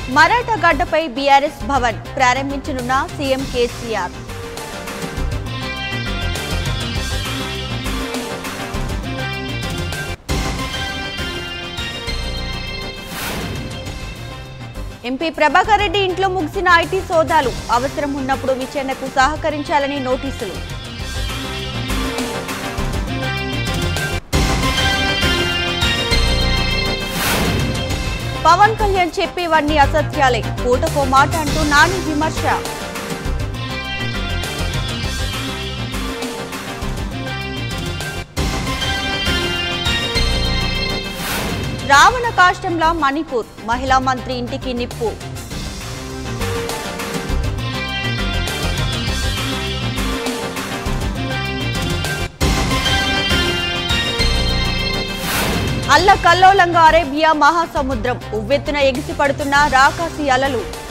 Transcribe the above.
మరాఠా గడ్డపై బీఆర్ఎస్ భవన్ ప్రారంభించనున్న CM KCR MP Prabhakar Reddy ఇంట్లో ముగిసిన ఐటీ సోదాలు అవసరం ఉన్నప్పుడు విచారణకు సహకరించాలని నోటీసులు పవన్ కళ్యాణ్ చెప్పేవన్నీ అసత్యాలే పూటకో మాట అంటూ నాని విమర్శ రావణ కాష్టంలా మణిపూర్ మహిళా మంత్రి ఇంటికి నిప్పు అల్లకల్లోలంగా అరేబియా మహాసముద్రం ఉవ్వెత్తున ఎగిసిపడుతున్న రాకాసి అలలు